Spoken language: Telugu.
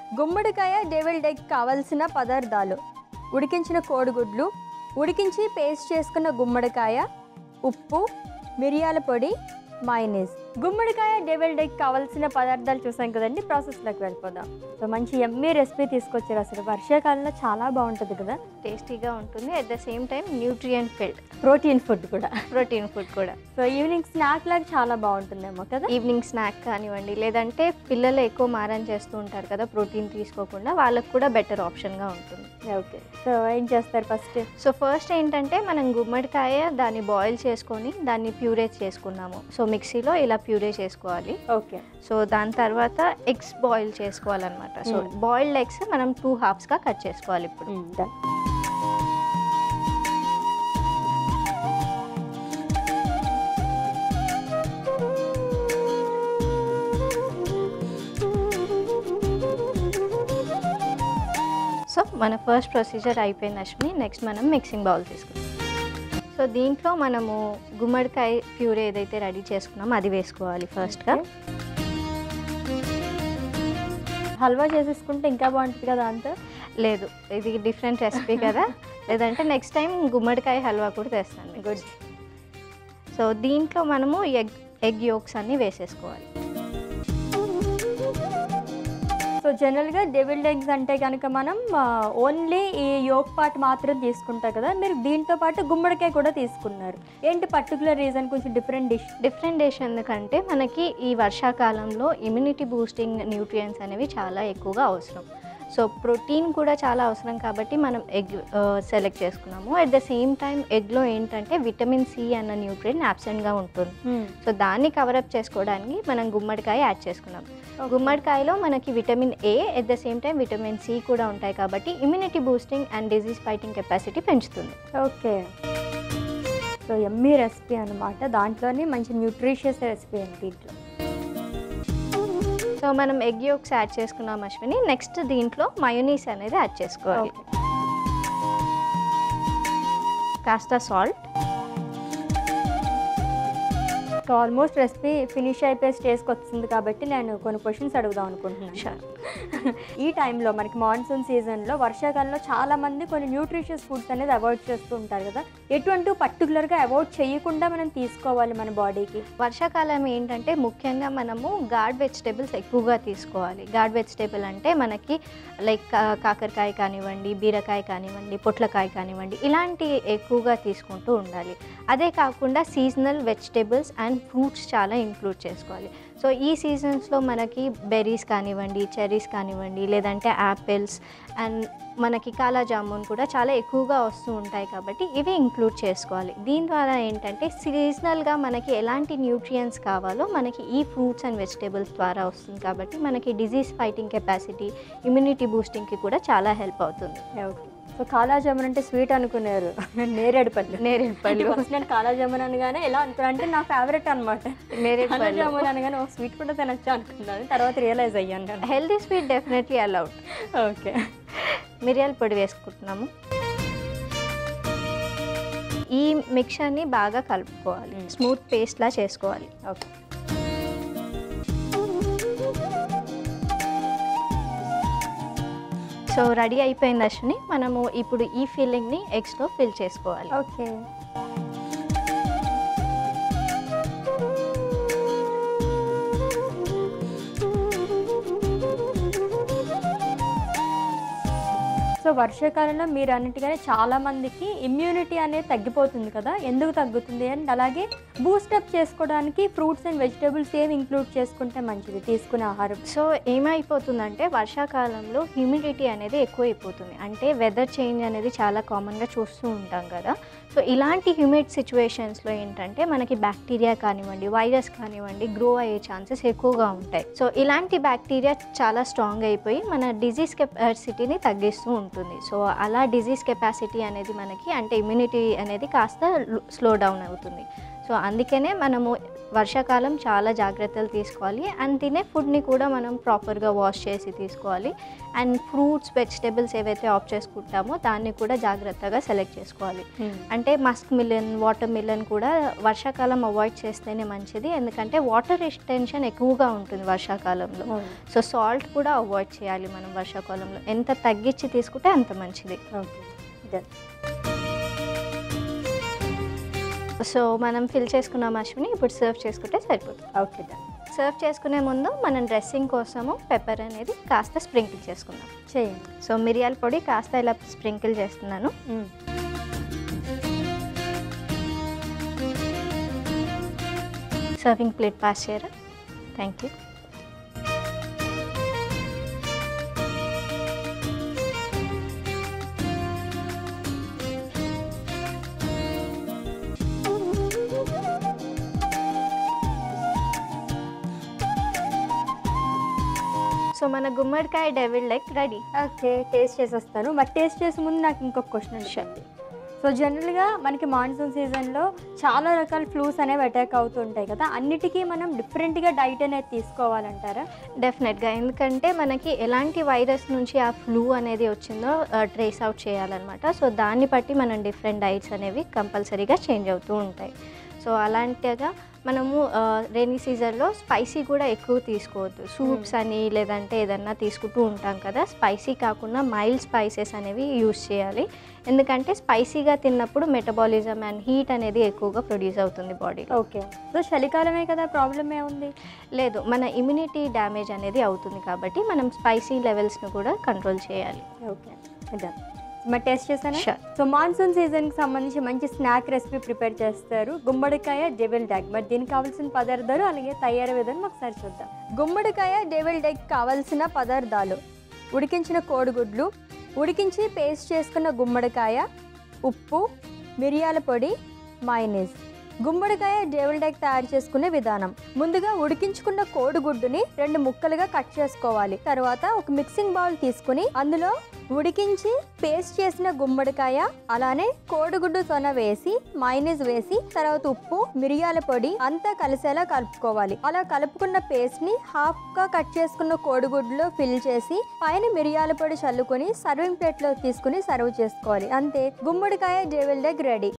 గుమ్మడికాయ డెవిల్డ్ ఎగ్ కావలసిన పదార్థాలు ఉడికించిన కోడిగుడ్లు ఉడికించి పేస్ట్ చేసుకున్న గుమ్మడికాయ ఉప్పు మిరియాల పొడి మైనీస్ గుమ్మడికాయ డెవిల్డ్ ఎగ్ కావాల్సిన పదార్థాలు చూసాం కదండి ప్రాసెస్లోకి వెళ్ళిపోదాం సో మంచి ఎమ్మీ రెసిపీ తీసుకొచ్చారు అసలు వర్షాకాలంలో చాలా బాగుంటుంది కదా టేస్టీగా ఉంటుంది at the same time nutrient filled protein food కూడా ప్రోటీన్ ఫుడ్ కూడా సో ఈవినింగ్ స్నాక్ లాగా చాలా బాగుంటుందేమో కదా ఈవినింగ్ స్నాక్ కానివ్వండి లేదంటే పిల్లలు ఎక్కువ మారం చేస్తూ ఉంటారు కదా ప్రోటీన్ తీసుకోకుండా వాళ్ళకు కూడా బెటర్ ఆప్షన్గా ఉంటుంది ఓకే సో ఏం చేస్తారు ఫస్ట్ సో ఫస్ట్ ఏంటంటే మనం గుమ్మడికాయ దాన్ని బాయిల్ చేసుకొని దాన్ని ప్యూరే చేసుకున్నాము సో మిక్సీలో ఇలా ప్యూరే చేసుకోవాలి ఓకే సో దాని తర్వాత ఎగ్స్ బాయిల్ చేసుకోవాలన్నమాట సో Hmm. బాయిల్డ్ ఎగ్స్ మనం టూ హాఫ్స్గా కట్ చేసుకోవాలి ఇప్పుడు డన్ సో మన ఫస్ట్ ప్రొసీజర్ అయిపోయింది అశ్విని నెక్స్ట్ మనం మిక్సింగ్ బౌల్ తీసుకుంటాం సో దీంట్లో మనము గుమ్మడికాయ ప్యూరే ఏదైతే రెడీ చేసుకున్నామో అది వేసుకోవాలి ఫస్ట్గా హల్వా చేసేసుకుంటే ఇంకా బాగుంటుంది కదా అంతా లేదు ఇది డిఫరెంట్ రెసిపీ కదా లేదంటే నెక్స్ట్ టైం గుమ్మడికాయ హల్వా కూడా తెస్తాను గుడ్ సో దీంట్లో మనము ఎగ్ ఎగ్ యోక్స్ అన్నీ వేసేసుకోవాలి సో జనరల్గా డెవిల్డ్ ఎగ్స్ అంటే కనుక మనం ఓన్లీ ఈ యోగ్ పార్ట్ మాత్రం తీసుకుంటాం కదా మీరు దీంతో పాటు గుమ్మడికాయ కూడా తీసుకున్నారు ఏంటి పర్టికులర్ రీజన్ కొంచెం డిఫరెంట్ డిష్ డిఫరెంట్ డిష్ ఎందుకంటే మనకి ఈ వర్షాకాలంలో ఇమ్యూనిటీ బూస్టింగ్ న్యూట్రియంట్స్ అనేవి చాలా ఎక్కువగా అవసరం సో ప్రోటీన్ కూడా చాలా అవసరం కాబట్టి మనం ఎగ్ సెలెక్ట్ చేసుకున్నాము అట్ ద సేమ్ టైం ఎగ్లో ఏంటంటే విటమిన్ సి అన్న న్యూట్రియం యాబ్సెంట్గా ఉంటుంది సో దాన్ని కవరప్ చేసుకోవడానికి మనం గుమ్మడికాయ యాడ్ చేసుకున్నాం గుమ్మడికాయలో మనకి vitamin A at the same time vitamin C కూడా ఉంటాయి కాబట్టి immunity boosting and disease fighting capacity పెంచుతుంది ఓకే సో ఎమ్మీ రెసిపీ అనమాట దాంట్లోనే మంచి న్యూట్రిషియస్ రెసిపీ అండి దీంట్లో సో మనం ఎగ్ యోక్స్ యాడ్ చేసుకున్నాం అశ్విని నెక్స్ట్ దీంట్లో మయోనీస్ అనేది యాడ్ చేసుకోవాలి ఓకే కాస్త salt so almost recipe finish అయిపోయి స్టేజ్కి వచ్చింది కాబట్టి నేను కొన్ని క్వశ్చన్స్ అడుగుదాం అనుకుంటున్నాను Sure. ఈ టైంలో మనకి మాన్సూన్ సీజన్లో వర్షాకాలంలో చాలా మంది కొన్ని న్యూట్రిషియస్ ఫుడ్స్ అనేది అవాయిడ్ చేస్తూ ఉంటారు కదా ఎటువంటి పర్టికులర్గా అవాయిడ్ చేయకుండా మనం తీసుకోవాలి మన బాడీకి వర్షాకాలం ఏంటంటే ముఖ్యంగా మనము గార్డ్ వెజిటేబుల్స్ ఎక్కువగా తీసుకోవాలి గార్డ్ వెజిటేబుల్ అంటే మనకి లైక్ కా- కాకరకాయ కానివ్వండి బీరకాయ కానివ్వండి పొట్లకాయ కానివ్వండి ఇలాంటి ఎక్కువగా తీసుకుంటూ ఉండాలి అదే కాకుండా సీజనల్ వెజిటేబుల్స్ అండ్ ఫ్రూట్స్ చాలా ఇంక్లూడ్ చేసుకోవాలి సో ఈ సీజన్స్లో మనకి బెర్రీస్ కానివ్వండి చెర్రీస్ కానివ్వండి లేదంటే యాపిల్స్ అండ్ మనకి కాలా జామున్ కూడా చాలా ఎక్కువగా వస్తూ ఉంటాయి కాబట్టి ఇవి ఇంక్లూడ్ చేసుకోవాలి దీని ద్వారా ఏంటంటే సీజనల్గా మనకి ఎలాంటి న్యూట్రియంట్స్ కావాలో మనకి ఈ ఫ్రూట్స్ అండ్ వెజిటేబుల్స్ ద్వారా వస్తుంది కాబట్టి మనకి డిజీజ్ ఫైటింగ్ కెపాసిటీ ఇమ్యూనిటీ బూస్టింగ్కి కూడా చాలా హెల్ప్ అవుతుంది ఓకే సో కాలాజామున్ అంటే స్వీట్ అనుకున్నారు నేరేడు పళ్ళు నేరేడు పళ్ళు ఫస్ట్ నేను కాలాజామున్ అనగానే ఎలా అనుకున్నా అంటే నా ఫేవరెట్ అనమాట నేరేడు పళ్ళు కాలాజామున్ అనగానే ఓ స్వీట్ కూడా తినచ్చు అనుకున్నాను తర్వాత రియలైజ్ అయ్యాను నేను healthy sweet definitely allowed okay మిరియాల పొడి వేసుకుంటున్నాము ఈ మిక్చర్ని బాగా కలుపుకోవాలి Mm. స్మూత్ పేస్ట్లా చేసుకోవాలి ఓకే సో రెడీ అయిపోయింది అశ్విని మనము ఇప్పుడు ఈ ఫిల్లింగ్ని ఎగ్స్లో ఫిల్ చేసుకోవాలి ఓకే సో వర్షాకాలంలో మీరు అన్నట్టుగానే చాలా మందికి ఇమ్యూనిటీ అనేది తగ్గిపోతుంది కదా ఎందుకు తగ్గుతుంది అండ్ అలాగే బూస్టప్ చేసుకోవడానికి ఫ్రూట్స్ అండ్ వెజిటేబుల్స్ ఏమి ఇంక్లూడ్ చేసుకుంటే మంచిది తీసుకునే ఆహారం సో ఏమైపోతుందంటే వర్షాకాలంలో హ్యూమిడిటీ అనేది ఎక్కువైపోతుంది అంటే వెదర్ చేంజ్ అనేది చాలా కామన్గా చూస్తూ ఉంటాం కదా సో ఇలాంటి హ్యూమిడ్ సిచ్యువేషన్స్లో ఏంటంటే మనకి బ్యాక్టీరియా కానివ్వండి వైరస్ కానివ్వండి గ్రో అయ్యే ఛాన్సెస్ ఎక్కువగా ఉంటాయి సో ఇలాంటి బ్యాక్టీరియా చాలా స్ట్రాంగ్ అయిపోయి మన డిజీజ్ కెపాసిటీని తగ్గిస్తూ ఉంటుంది సో అలా డిజీజ్ కెపాసిటీ అనేది మనకి అంటే ఇమ్యూనిటీ అనేది కాస్త స్లో డౌన్ అవుతుంది సో అందుకనే మనము వర్షాకాలం చాలా జాగ్రత్తలు తీసుకోవాలి అండ్ తినే ఫుడ్ని కూడా మనం ప్రాపర్గా వాష్ చేసి తీసుకోవాలి అండ్ ఫ్రూట్స్ వెజిటేబుల్స్ ఏవైతే ఆఫ్ చేసుకుంటామో దాన్ని కూడా జాగ్రత్తగా సెలెక్ట్ చేసుకోవాలి అంటే మస్క్ మిలన్ వాటర్ మిలన్ కూడా వర్షాకాలం అవాయిడ్ చేస్తేనే మంచిది ఎందుకంటే వాటర్ రిటెన్షన్ ఎక్కువగా ఉంటుంది వర్షాకాలంలో సో సాల్ట్ కూడా అవాయిడ్ చేయాలి మనం వర్షాకాలంలో ఎంత తగ్గించి తీసుకుంటే అంత మంచిది ఓకే డన్ సో మనం ఫిల్ చేసుకున్న మష్ని ఇప్పుడు సర్వ్ చేసుకుంటే సరిపోతుంది ఓకే డన్ సర్వ్ చేసుకునే ముందు మనం డ్రెస్సింగ్ కోసము పెప్పర్ అనేది కాస్త స్ప్రింకిల్ చేసుకుందాం చేయండి సో మిరియాల పొడి కాస్త ఇలా స్ప్రింకిల్ చేస్తున్నాను సర్వింగ్ ప్లేట్ పాస్ చేయరా థ్యాంక్ యూ సో మన గుమ్మడికాయ devilled egg ready okay taste చేసేస్తాను మరి టేస్ట్ చేసే ముందు నాకు ఇంకొక క్వశ్చన్ అడిగండి సో జనరల్గా మనకి మాన్సూన్ సీజన్లో చాలా రకాల ఫ్లూస్ అనేవి అటాక్ అవుతుంటాయి కదా అన్నిటికీ మనం డిఫరెంట్గా డైట్ అనేది తీసుకోవాలంటారా డెఫినెట్గా ఎందుకంటే మనకి ఎలాంటి వైరస్ నుంచి ఆ ఫ్లూ అనేది వచ్చిందో ట్రేస్ అవుట్ చేయాలన్నమాట సో దాన్ని బట్టి మనం డిఫరెంట్ డైట్స్ అనేవి కంపల్సరీగా చేంజ్ అవుతూ ఉంటాయి సో అలాంటిగా మనము రైనీ సీజన్లో స్పైసీ కూడా ఎక్కువ తీసుకోవద్దు సూప్స్ అని లేదంటే ఏదన్నా తీసుకుంటూ ఉంటాం కదా స్పైసీ కాకుండా మైల్డ్ స్పైసెస్ అనేవి యూస్ చేయాలి ఎందుకంటే స్పైసీగా తిన్నప్పుడు మెటబాలిజం అండ్ హీట్ అనేది ఎక్కువగా ప్రొడ్యూస్ అవుతుంది బాడీలో ఓకే సో చలికాలమే కదా ప్రాబ్లం ఏముంది లేదు మన ఇమ్యూనిటీ డ్యామేజ్ అనేది అవుతుంది కాబట్టి మనం స్పైసీ లెవెల్స్ని కూడా కంట్రోల్ చేయాలి ఓకే ఇదా మరి టేస్ట్ చేశాను Sure. సో మాన్సూన్ సీజన్కి సంబంధించి మంచి స్నాక్ రెసిపీ ప్రిపేర్ చేస్తారు గుమ్మడికాయ డెవిల్ డెగ్ మరి దీనికి కావాల్సిన పదార్థాలు అలాగే తయారీ విధానం ఒకసారి చూద్దాం గుమ్మడికాయ డెవిల్ డెగ్ కావాల్సిన పదార్థాలు ఉడికించిన కోడిగుడ్లు ఉడికించి పేస్ట్ చేసుకున్న గుమ్మడికాయ ఉప్పు మిరియాల పొడి మైనీస్ గుమ్మడికాయ డేవిల్ డెక్ తయారు చేసుకునే విధానం ముందుగా ఉడికించుకున్న కోడిగుడ్డుని రెండు ముక్కలుగా కట్ చేసుకోవాలి తర్వాత ఒక మిక్సింగ్ బౌల్ తీసుకుని అందులో ఉడికించి పేస్ట్ చేసిన గుమ్మడికాయ అలానే కోడిగుడ్డు తొన వేసి మైనీస్ వేసి తర్వాత ఉప్పు మిరియాల పొడి అంతా కలిసేలా కలుపుకోవాలి అలా కలుపుకున్న పేస్ట్ ని హాఫ్ గా కట్ చేసుకున్న కోడిగుడ్డులో ఫిల్ చేసి పైన మిరియాల పొడి చల్లుకొని సర్వింగ్ ప్లేట్ లో తీసుకుని సర్వ్ చేసుకోవాలి అంతే గుమ్మడికాయ డేవిల్ డెగ్ రెడీ